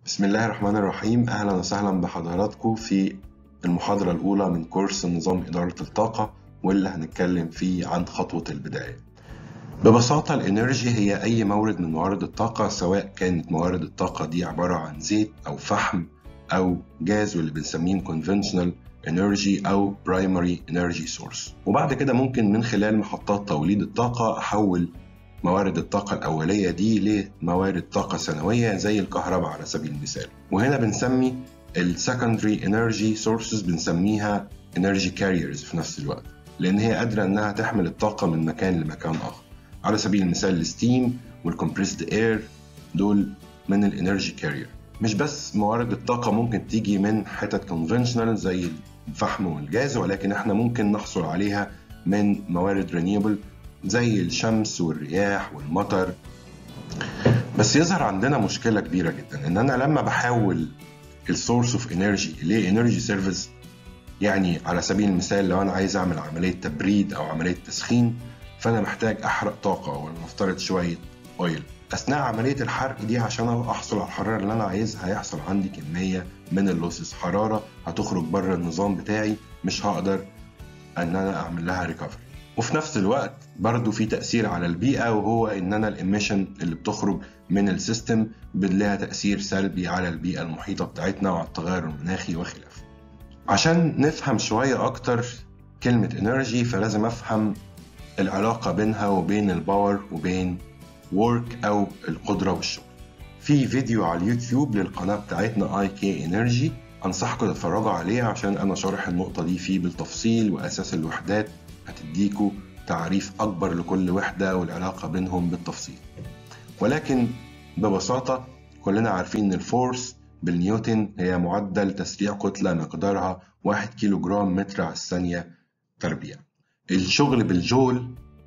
بسم الله الرحمن الرحيم أهلا وسهلا بحضراتكم في المحاضرة الأولى من كورس نظام إدارة الطاقة واللي هنتكلم فيه عن خطوة البداية ببساطة الإنرجي هي أي مورد من موارد الطاقة سواء كانت موارد الطاقة دي عبارة عن زيت أو فحم أو جاز واللي بنسميه conventional energy أو primary energy source وبعد كده ممكن من خلال محطات توليد الطاقة أحول موارد الطاقة الأولية دي لموارد طاقة ثانوية زي الكهرباء على سبيل المثال وهنا بنسمي ال secondary energy sources بنسميها energy carriers في نفس الوقت لأن هي قادرة إنها تحمل الطاقة من مكان لمكان آخر على سبيل المثال الستيم والكمبريسد اير دول من الانرجي كارير مش بس موارد الطاقة ممكن تيجي من حتت كونفنشنال زي الفحم والجاز ولكن احنا ممكن نحصل عليها من موارد رينيوبل زي الشمس والرياح والمطر بس يظهر عندنا مشكلة كبيرة جدا ان انا لما بحول السورس اوف انرجي لانرجي سيرفيس يعني على سبيل المثال لو انا عايز اعمل عملية تبريد او عملية تسخين فانا محتاج احرق طاقة ولنفترض شوية اويل اثناء عملية الحرق دي عشان احصل على الحرارة اللي انا عايزها هيحصل عندي كمية من اللوسز حرارة هتخرج بره النظام بتاعي مش هقدر ان انا اعمل لها ريكفري وفي نفس الوقت برضو في تأثير على البيئة وهو إن أنا الإميشن اللي بتخرج من السيستم لها تأثير سلبي على البيئة المحيطة بتاعتنا وعلى التغير المناخي وخلافه. عشان نفهم شوية أكتر كلمة انرجي فلازم أفهم العلاقة بينها وبين الباور وبين work أو القدرة والشغل. في فيديو على اليوتيوب للقناة بتاعتنا اي كي انرجي أنصحكم تتفرجوا عليه عشان أنا شارح النقطة دي فيه بالتفصيل وأساس الوحدات هتديكوا تعريف أكبر لكل وحدة والعلاقة بينهم بالتفصيل ولكن ببساطة كلنا عارفين إن الفورس بالنيوتن هي معدل تسريع كتلة مقدارها 1 كيلو جرام متر على الثانية تربيع الشغل بالجول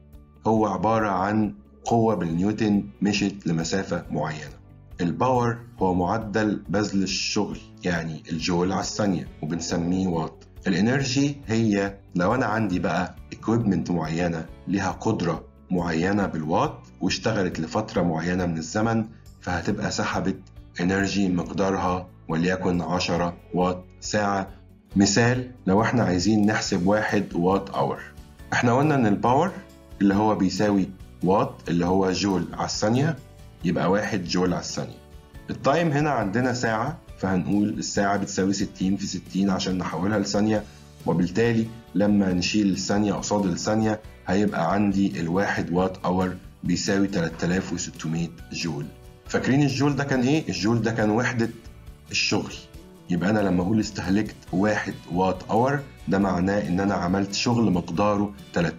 هو عبارة عن قوة بالنيوتن مشت لمسافة معينة الباور هو معدل بذل الشغل يعني الجول على الثانية وبنسميه وات الانرجي هي لو انا عندي بقى equipment معينه ليها قدره معينه بالوات واشتغلت لفتره معينه من الزمن فهتبقى سحبت انرجي مقدارها وليكن 10 واط ساعه مثال لو احنا عايزين نحسب واحد وات اور احنا قلنا ان الباور اللي هو بيساوي وات اللي هو جول على الثانيه يبقى واحد جول على الثانيه التايم هنا عندنا ساعه فهنقول الساعة بتساوي 60 في 60 عشان نحولها لثانية وبالتالي لما نشيل الثانية قصاد الثانية هيبقى عندي الواحد وات اور بيساوي 3600 جول فاكرين الجول ده كان ايه؟ الجول ده كان وحدة الشغل يبقى انا لما اقول استهلكت واحد وات اور ده معناه ان انا عملت شغل مقداره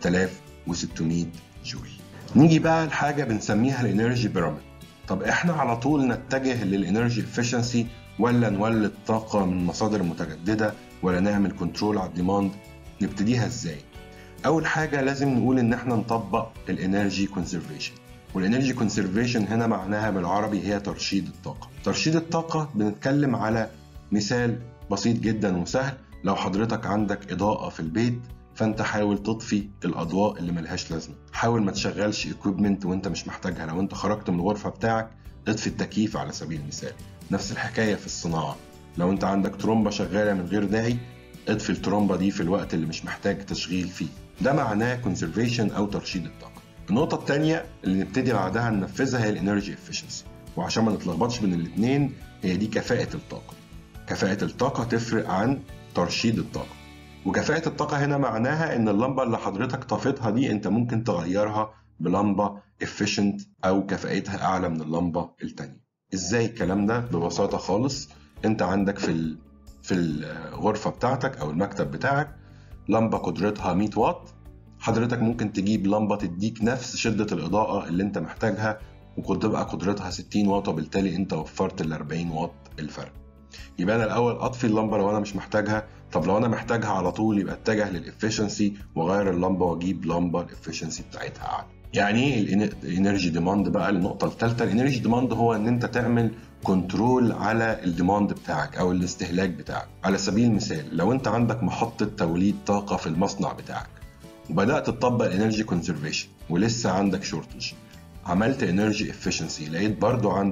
3600 جول نيجي بقى لحاجة بنسميها الانرجي بيراميد طب احنا على طول نتجه للانرجي افشنسي ولا نولد طاقة من مصادر متجددة ولا نعمل كنترول على الديماند نبتديها ازاي أول حاجة لازم نقول إن احنا نطبق الانرجي كونسرفيشن والانرجي كونسرفيشن هنا معناها بالعربي هي ترشيد الطاقة ترشيد الطاقة بنتكلم على مثال بسيط جدا وسهل لو حضرتك عندك إضاءة في البيت فانت حاول تطفي الاضواء اللي ملهاش لازمه حاول ما تشغلش اكويبمنت وانت مش محتاجها لو انت خرجت من الغرفه بتاعك اطفي التكييف على سبيل المثال نفس الحكاية في الصناعة لو انت عندك ترومبة شغالة من غير داعي اطفي الترومبة دي في الوقت اللي مش محتاج تشغيل فيه ده معناه conservation أو ترشيد الطاقة النقطة التانية اللي نبتدي بعدها ننفذها هي الانرجي efficiency وعشان ما نتلخبطش بين الاتنين هي دي كفاءة الطاقة كفاءة الطاقة تفرق عن ترشيد الطاقة وكفاءة الطاقة هنا معناها إن اللمبة اللي حضرتك طفيتها دي أنت ممكن تغيرها بلمبة efficient أو كفاءتها أعلى من اللمبة التانية ازاي الكلام ده ببساطه خالص انت عندك في ال... في الغرفه بتاعتك او المكتب بتاعك لمبه قدرتها 100 واط حضرتك ممكن تجيب لمبه تديك نفس شده الاضاءه اللي انت محتاجها وتبقى قدرتها 60 واط وبالتالي انت وفرت ال 40 واط الفرق يبقى انا الاول اطفي اللمبه لو انا مش محتاجها طب لو انا محتاجها على طول يبقى اتجه للافشنسي واغير اللمبه واجيب لمبه الافشنسي بتاعتها اعلى يعني ايه الانرجي ديماند بقى النقطه الثالثه الانرجي ديماند هو ان انت تعمل كنترول على الديماند بتاعك او الاستهلاك بتاعك على سبيل المثال لو انت عندك محطه توليد طاقه في المصنع بتاعك وبدات تطبق الانرجي كونسرفيشن ولسه عندك شورتج عملت انرجي افشنسي لقيت برضو عندك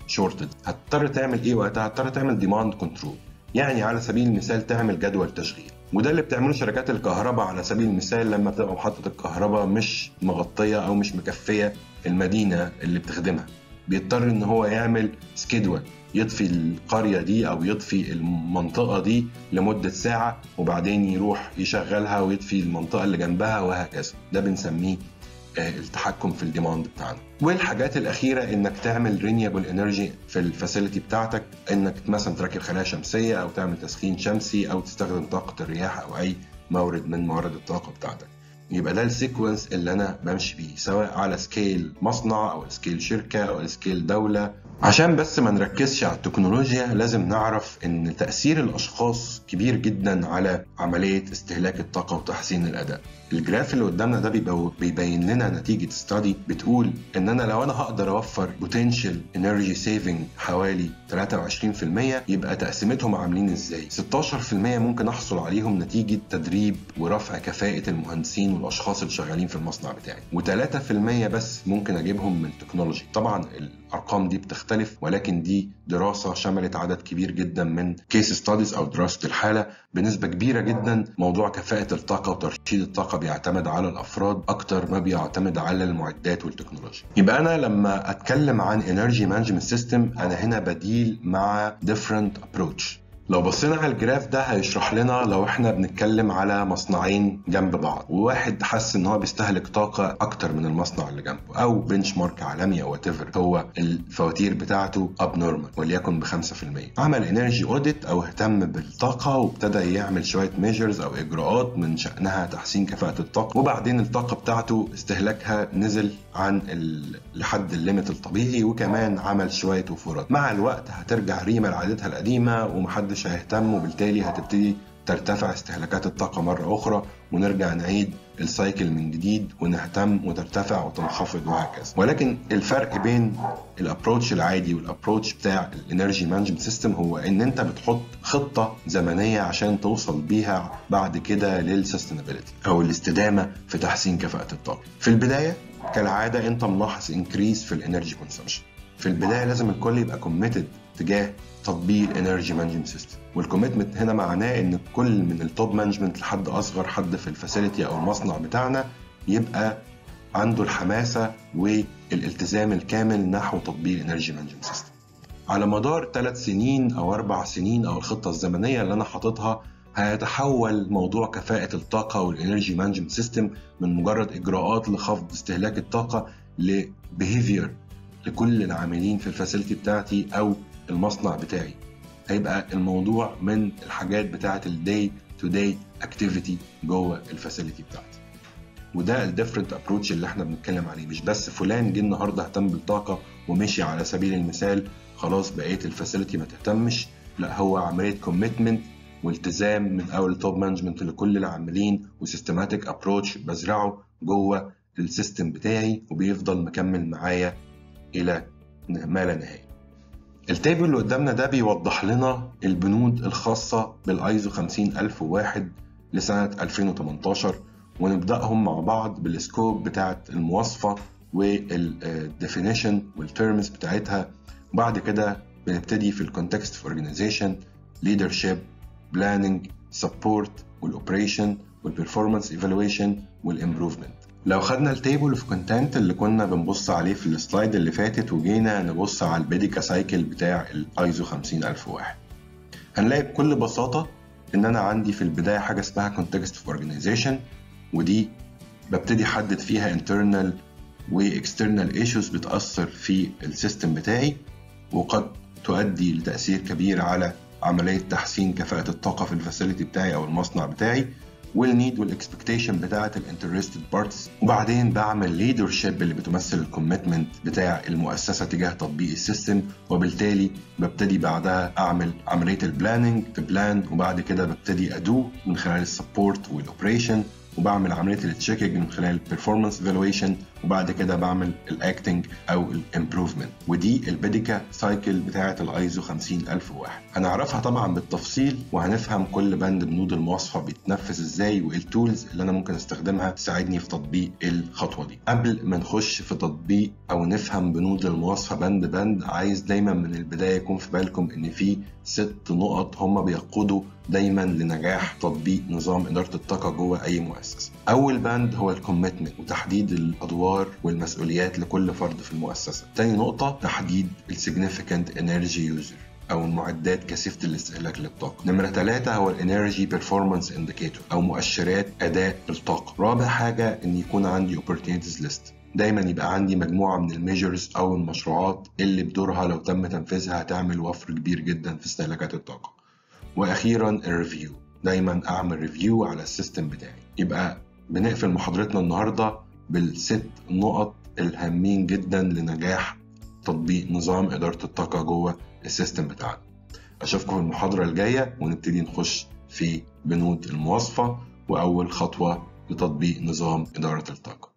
شورتد هتضطر تعمل ايه وقتها هتضطر تعمل ديماند كنترول يعني على سبيل المثال تعمل جدول تشغيل وده اللي بتعمله شركات الكهرباء على سبيل المثال لما بتبقى محطة الكهرباء مش مغطية أو مش مكفية المدينة اللي بتخدمها بيضطر إن هو يعمل سكيدول يطفي القرية دي أو يطفي المنطقة دي لمدة ساعة وبعدين يروح يشغلها ويطفي المنطقة اللي جنبها وهكذا ده بنسميه التحكم في الديماند بتاعنا والحاجات الاخيره انك تعمل رينيبل انرجي في الفاسيلتي بتاعتك انك مثلا تركب خلايا شمسيه او تعمل تسخين شمسي او تستخدم طاقه الرياح او اي مورد من موارد الطاقه بتاعتك يبقى ده السيكونس اللي انا بمشي بيه سواء على سكيل مصنع او سكيل شركه او سكيل دوله عشان بس ما نركزش على التكنولوجيا لازم نعرف ان تاثير الاشخاص كبير جدا على عمليه استهلاك الطاقه وتحسين الاداء الجراف اللي قدامنا ده بيبقى بيبين لنا نتيجه ستادي بتقول ان انا لو انا هقدر اوفر بوتنشال انرجي سيفنج حوالي 23% يبقى تقسيمتهم عاملين ازاي 16% ممكن احصل عليهم نتيجه تدريب ورفع كفاءه المهندسين والاشخاص اللي شغالين في المصنع بتاعي و3% بس ممكن اجيبهم من التكنولوجي طبعا الارقام دي بتختلف ولكن دي دراسه شملت عدد كبير جدا من كيس ستاديز او دراسه الحاله بنسبه كبيره جدا موضوع كفاءه الطاقه وترشيد الطاقه بيعتمد على الافراد اكتر ما بيعتمد على المعدات والتكنولوجيا يبقى انا لما اتكلم عن انرجي مانجمنت سيستم انا هنا بديل مع different approach لو بصينا على الجراف ده هيشرح لنا لو احنا بنتكلم على مصنعين جنب بعض وواحد حس ان هو بيستهلك طاقه اكتر من المصنع اللي جنبه او بنش مارك عالمي او وات هو الفواتير بتاعته اب نورمال وليكن ب 5% عمل انرجي اوديت او اهتم بالطاقه وابتدى يعمل شويه ميجرز او اجراءات من شانها تحسين كفاءه الطاقه وبعدين الطاقه بتاعته استهلاكها نزل عن ال... لحد الليمت الطبيعي وكمان عمل شويه وفورات مع الوقت هترجع ريما لعادتها القديمه ومحدش محدش هيهتم وبالتالي هتبتدي ترتفع استهلاكات الطاقة مرة أخرى ونرجع نعيد السايكل من جديد ونهتم وترتفع وتنخفض وهكذا ولكن الفرق بين الابروتش العادي والابروتش بتاع الانرجي مانجمنت سيستم هو ان انت بتحط خطه زمنيه عشان توصل بيها بعد كده للسستينابيلتي او الاستدامه في تحسين كفاءه الطاقه في البدايه كالعاده انت ملاحظ انكريز في الانرجي كونسومشن في البدايه لازم الكل يبقى كوميتد تجاه تطبيق الانرجي مانجمنت سيستم والكوميتمنت هنا معناه ان كل من التوب مانجمنت لحد اصغر حد في الفاسيلتي او المصنع بتاعنا يبقى عنده الحماسه والالتزام الكامل نحو تطبيق الانرجي مانجمنت سيستم على مدار ثلاث سنين او اربع سنين او الخطه الزمنيه اللي انا حاططها هيتحول موضوع كفاءة الطاقة والإنرجي مانجمنت سيستم من مجرد إجراءات لخفض استهلاك الطاقة لبيهيفير لكل العاملين في الفاسيلتي بتاعتي أو المصنع بتاعي هيبقى الموضوع من الحاجات بتاعه الداي تو داي اكتيفيتي جوه الفاسيلتي بتاعتي وده الديفرنت ابروتش اللي احنا بنتكلم عليه مش بس فلان جه النهارده اهتم بالطاقه ومشي على سبيل المثال خلاص بقيه الفاسيلتي ما تهتمش لا هو عمليه كوميتمنت والتزام من اول توب مانجمنت لكل العاملين وسيستماتيك ابروتش بزرعه جوه السيستم بتاعي وبيفضل مكمل معايا الى ما لا نهايه التيبل اللي قدامنا ده بيوضح لنا البنود الخاصة بالايزو 50001 لسنة 2018 ونبدأهم مع بعض بالسكوب بتاعت المواصفة والديفينيشن والتيرمز بتاعتها وبعد كده بنبتدي في الكونتكست في اورجانيزيشن leadership planning support والاوبريشن والبرفورمانس ايفالويشن والامبروفمنت لو خدنا التيبل اوف كونتنت اللي كنا بنبص عليه في السلايد اللي فاتت وجينا نبص على البيديكا سايكل بتاع الايزو 50001 هنلاقي بكل بساطة إن أنا عندي في البداية حاجة اسمها context of organization ودي ببتدي أحدد فيها internal و external issues بتأثر في السيستم بتاعي وقد تؤدي لتأثير كبير على عملية تحسين كفاءة الطاقة في الفاسيلتي بتاعي أو المصنع بتاعي والنيد والاكسبكتيشن بتاعه الانترستد بارتس وبعدين بعمل ليدرشيب اللي بتمثل الكوميتمنت بتاع المؤسسه تجاه تطبيق السيستم وبالتالي ببتدي بعدها اعمل عمليه البلاننج بلان وبعد كده ببتدي ادو من خلال السبورت والاوبريشن وبعمل عمليه التشيكنج من خلال البرفورمانس ايفالويشن وبعد كده بعمل الاكتنج او الامبروفمنت ودي البيديكا سايكل بتاعه الايزو 50001 هنعرفها طبعا بالتفصيل وهنفهم كل بند بنود المواصفه بيتنفذ ازاي وايه التولز اللي انا ممكن استخدمها تساعدني في تطبيق الخطوه دي قبل ما نخش في تطبيق او نفهم بنود المواصفه بند بند عايز دايما من البدايه يكون في بالكم ان في ست نقط هم بيقودوا دايما لنجاح تطبيق نظام اداره الطاقه جوه اي مؤسسه. اول بند هو الكوميتمنت وتحديد الادوار والمسؤوليات لكل فرد في المؤسسه. تاني نقطه تحديد السيجنيفيكانت انرجي يوزر او المعدات كثيفه الاستهلاك للطاقه. نمره ثلاثة هو الانرجي بيرفورمانس انديكيتور او مؤشرات اداء الطاقه. رابع حاجه ان يكون عندي opportunities ليست دايما يبقى عندي مجموعه من الميجرز او المشروعات اللي بدورها لو تم تنفيذها هتعمل وفر كبير جدا في استهلاكات الطاقه. واخيرا الريفيو دايما اعمل ريفيو على السيستم بتاعي يبقى بنقفل محاضرتنا النهارده بالست نقط الهامين جدا لنجاح تطبيق نظام اداره الطاقه جوه السيستم بتاعنا اشوفكم في المحاضره الجايه ونبتدي نخش في بنود المواصفه واول خطوه لتطبيق نظام اداره الطاقه